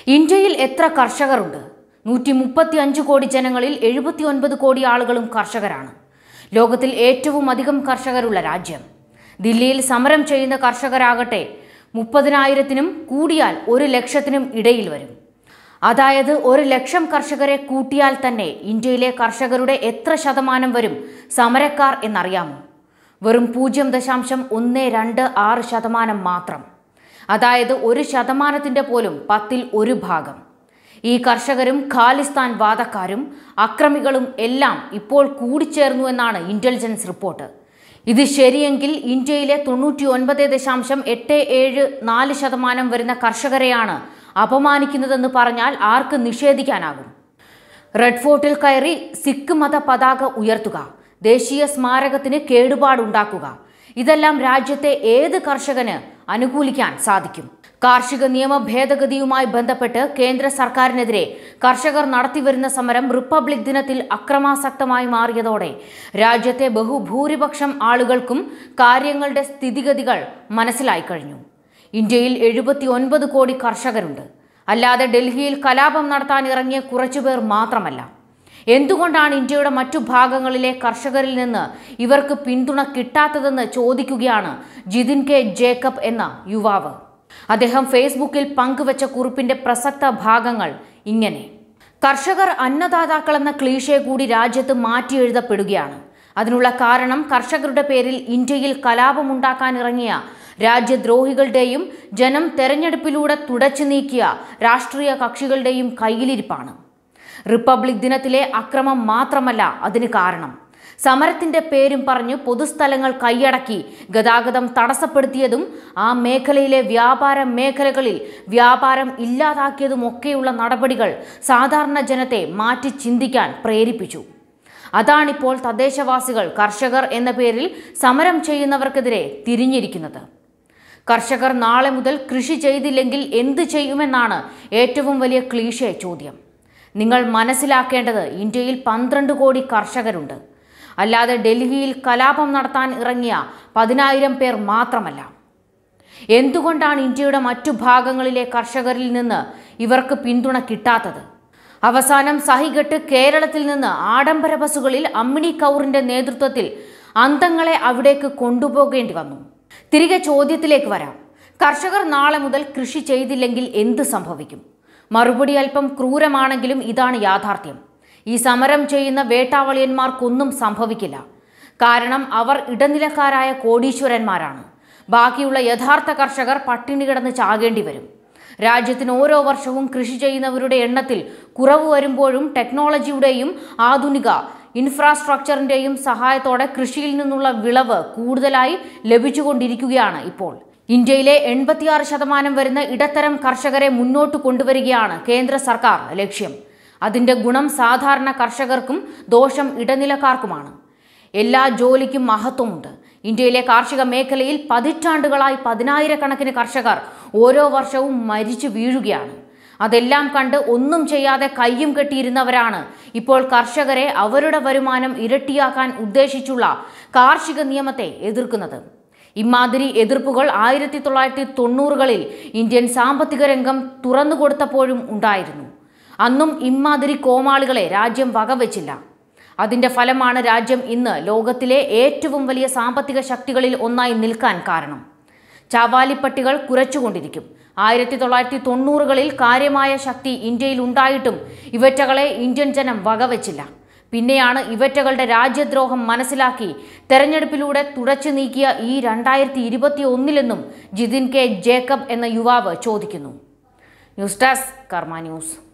ഇന്ത്യയിൽ എത്ര കർഷകരുണ്ട് നൂറ്റി മുപ്പത്തി അഞ്ച് കോടി ജനങ്ങളിൽ എഴുപത്തി ഒൻപത് കോടി ആളുകളും കർഷകരാണ് ലോകത്തിൽ ഏറ്റവും അധികം കർഷകരുള്ള രാജ്യം ദില്ലിയിൽ സമരം ചെയ്യുന്ന കർഷകരാകട്ടെ മുപ്പതിനായിരത്തിനും കൂടിയാൽ ഒരു ലക്ഷത്തിനും ഇടയിൽ വരും അതായത് ഒരു ലക്ഷം കർഷകരെ കൂട്ടിയാൽ തന്നെ ഇന്ത്യയിലെ കർഷകരുടെ എത്ര ശതമാനം വരും സമരക്കാർ എന്നറിയാമോ വെറും പൂജ്യം ദശാംശം ഒന്ന് രണ്ട് ആറ് ശതമാനം മാത്രം അതായത് ഒരു ശതമാനത്തിൻ്റെ പോലും പത്തിൽ ഒരു ഭാഗം ഈ കർഷകരും ഖാലിസ്ഥാൻ വാദക്കാരും അക്രമികളും എല്ലാം ഇപ്പോൾ കൂടിച്ചേർന്നു എന്നാണ് ഇന്റലിജൻസ് റിപ്പോർട്ട് ഇത് ശരിയെങ്കിൽ ഇന്ത്യയിലെ തൊണ്ണൂറ്റി ഒൻപത് ദശാംശം എട്ട് ഏഴ് നാല് ശതമാനം വരുന്ന കർഷകരെയാണ് അപമാനിക്കുന്നതെന്ന് പറഞ്ഞാൽ ആർക്ക് നിഷേധിക്കാനാകും റെഡ് ഫോർട്ടിൽ കയറി സിഖ് മത പതാക ഉയർത്തുക ദേശീയ സ്മാരകത്തിന് കേടുപാടുണ്ടാക്കുക ഇതെല്ലാം രാജ്യത്തെ ഏത് കർഷകന് അനുകൂലിക്കാൻ സാധിക്കും കാർഷിക നിയമ ഭേദഗതിയുമായി ബന്ധപ്പെട്ട് കേന്ദ്ര സർക്കാരിനെതിരെ കർഷകർ നടത്തിവരുന്ന സമരം റിപ്പബ്ലിക് ദിനത്തിൽ അക്രമാസക്തമായി മാറിയതോടെ രാജ്യത്തെ ബഹുഭൂരിപക്ഷം ആളുകൾക്കും കാര്യങ്ങളുടെ സ്ഥിതിഗതികൾ മനസ്സിലായി കഴിഞ്ഞു ഇന്ത്യയിൽ എഴുപത്തി ഒൻപത് കോടി കർഷകരുണ്ട് അല്ലാതെ ഡൽഹിയിൽ കലാപം നടത്താൻ ഇറങ്ങിയ കുറച്ചുപേർ മാത്രമല്ല എന്തുകൊണ്ടാണ് ഇന്ത്യയുടെ മറ്റു ഭാഗങ്ങളിലെ കർഷകരിൽ നിന്ന് ഇവർക്ക് പിന്തുണ കിട്ടാത്തതെന്ന് ചോദിക്കുകയാണ് ജിതിൻ കെ ജേക്കബ് എന്ന യുവാവ് അദ്ദേഹം ഫേസ്ബുക്കിൽ പങ്കുവച്ച കുറിപ്പിന്റെ പ്രസക്ത ഭാഗങ്ങൾ ഇങ്ങനെ കർഷകർ അന്നദാതാക്കളെന്ന ക്ലീഷയെ കൂടി രാജ്യത്ത് മാറ്റിയെഴുതപ്പെടുകയാണ് അതിനുള്ള കാരണം കർഷകരുടെ പേരിൽ ഇന്ത്യയിൽ കലാപമുണ്ടാക്കാൻ ഇറങ്ങിയ രാജ്യദ്രോഹികളുടെയും ജനം തെരഞ്ഞെടുപ്പിലൂടെ തുടച്ചു നീക്കിയ രാഷ്ട്രീയ കക്ഷികളുടെയും കയ്യിലിരിപ്പാണ് റിപ്പബ്ലിക് ദിനത്തിലെ അക്രമം മാത്രമല്ല അതിന് കാരണം സമരത്തിന്റെ പേരും പറഞ്ഞ് പൊതുസ്ഥലങ്ങൾ കൈയടക്കി ഗതാഗതം തടസ്സപ്പെടുത്തിയതും ആ മേഖലയിലെ വ്യാപാര മേഖലകളിൽ വ്യാപാരം ഇല്ലാതാക്കിയതുമൊക്കെയുള്ള നടപടികൾ സാധാരണ ജനത്തെ മാറ്റി ചിന്തിക്കാൻ പ്രേരിപ്പിച്ചു അതാണിപ്പോൾ തദ്ദേശവാസികൾ കർഷകർ എന്ന പേരിൽ സമരം ചെയ്യുന്നവർക്കെതിരെ തിരിഞ്ഞിരിക്കുന്നത് കർഷകർ നാളെ മുതൽ കൃഷി ചെയ്തില്ലെങ്കിൽ എന്ത് ചെയ്യുമെന്നാണ് ഏറ്റവും വലിയ ക്ലീഷേ ചോദ്യം നിങ്ങൾ മനസ്സിലാക്കേണ്ടത് ഇന്ത്യയിൽ പന്ത്രണ്ട് കോടി കർഷകരുണ്ട് അല്ലാതെ ഡൽഹിയിൽ കലാപം നടത്താൻ ഇറങ്ങിയ പതിനായിരം പേർ മാത്രമല്ല എന്തുകൊണ്ടാണ് ഇന്ത്യയുടെ മറ്റു ഭാഗങ്ങളിലെ കർഷകരിൽ നിന്ന് ഇവർക്ക് പിന്തുണ കിട്ടാത്തത് അവസാനം സഹികെട്ട് കേരളത്തിൽ നിന്ന് ആഡംബര ബസ്സുകളിൽ അമ്മിണി കൗറിന്റെ നേതൃത്വത്തിൽ അന്തങ്ങളെ അവിടേക്ക് കൊണ്ടുപോകേണ്ടി വന്നു തിരികെ ചോദ്യത്തിലേക്ക് വരാം കർഷകർ നാളെ മുതൽ കൃഷി ചെയ്തില്ലെങ്കിൽ എന്ത് സംഭവിക്കും മറുപടി അല്പം ക്രൂരമാണെങ്കിലും ഇതാണ് യാഥാർത്ഥ്യം ഈ സമരം ചെയ്യുന്ന വേട്ടാവളിയന്മാർക്കൊന്നും സംഭവിക്കില്ല കാരണം അവർ ഇടനിലക്കാരായ കോടീശ്വരന്മാരാണ് ബാക്കിയുള്ള യഥാർത്ഥ കർഷകർ പട്ടിണി കിടന്ന് ചാകേണ്ടി വരും രാജ്യത്തിന് ഓരോ വർഷവും കൃഷി ചെയ്യുന്നവരുടെ എണ്ണത്തിൽ കുറവ് വരുമ്പോഴും ടെക്നോളജിയുടെയും ആധുനിക ഇൻഫ്രാസ്ട്രക്ചറിന്റെയും സഹായത്തോടെ കൃഷിയിൽ നിന്നുള്ള വിളവ് കൂടുതലായി ലഭിച്ചുകൊണ്ടിരിക്കുകയാണ് ഇപ്പോൾ ഇന്ത്യയിലെ എൺപത്തിയാറ് ശതമാനം വരുന്ന ഇടത്തരം കർഷകരെ മുന്നോട്ട് കൊണ്ടുവരികയാണ് കേന്ദ്ര സർക്കാർ ലക്ഷ്യം അതിന്റെ ഗുണം സാധാരണ കർഷകർക്കും ദോഷം ഇടനിലക്കാർക്കുമാണ് എല്ലാ ജോലിക്കും മഹത്വമുണ്ട് ഇന്ത്യയിലെ കാർഷിക മേഖലയിൽ പതിറ്റാണ്ടുകളായി പതിനായിരക്കണക്കിന് കർഷകർ ഓരോ വർഷവും മരിച്ചു വീഴുകയാണ് അതെല്ലാം കണ്ട് ഒന്നും ചെയ്യാതെ കയ്യും കെട്ടിയിരുന്നവരാണ് ഇപ്പോൾ കർഷകരെ അവരുടെ വരുമാനം ഇരട്ടിയാക്കാൻ ഉദ്ദേശിച്ചുള്ള കാർഷിക നിയമത്തെ എതിർക്കുന്നത് ഇമാതിരി എതിർപ്പുകൾ ആയിരത്തി തൊള്ളായിരത്തി തൊണ്ണൂറുകളിൽ ഇന്ത്യൻ സാമ്പത്തിക രംഗം തുറന്നുകൊടുത്തപ്പോഴും ഉണ്ടായിരുന്നു അന്നും ഇമാതിരി കോമാളികളെ രാജ്യം വകവെച്ചില്ല അതിന്റെ ഫലമാണ് രാജ്യം ഇന്ന് ലോകത്തിലെ ഏറ്റവും വലിയ സാമ്പത്തിക ശക്തികളിൽ ഒന്നായി നിൽക്കാൻ കാരണം ചാവാലിപ്പട്ടികൾ കുറച്ചുകൊണ്ടിരിക്കും ആയിരത്തി തൊള്ളായിരത്തി തൊണ്ണൂറുകളിൽ കാര്യമായ ശക്തി ഇന്ത്യയിൽ ഉണ്ടായിട്ടും ഇവറ്റകളെ ഇന്ത്യൻ ജനം വകവെച്ചില്ല പിന്നെയാണ് ഇവറ്റകളുടെ രാജ്യദ്രോഹം മനസ്സിലാക്കി തെരഞ്ഞെടുപ്പിലൂടെ തുടച്ചു നീക്കിയ ഈ രണ്ടായിരത്തി ഇരുപത്തി ഒന്നിലെന്നും ജിതിൻ കെ ജേക്കബ് എന്ന യുവാവ് ചോദിക്കുന്നു ന്യൂസ് ഡെസ്ക് കർമ്മ ന്യൂസ്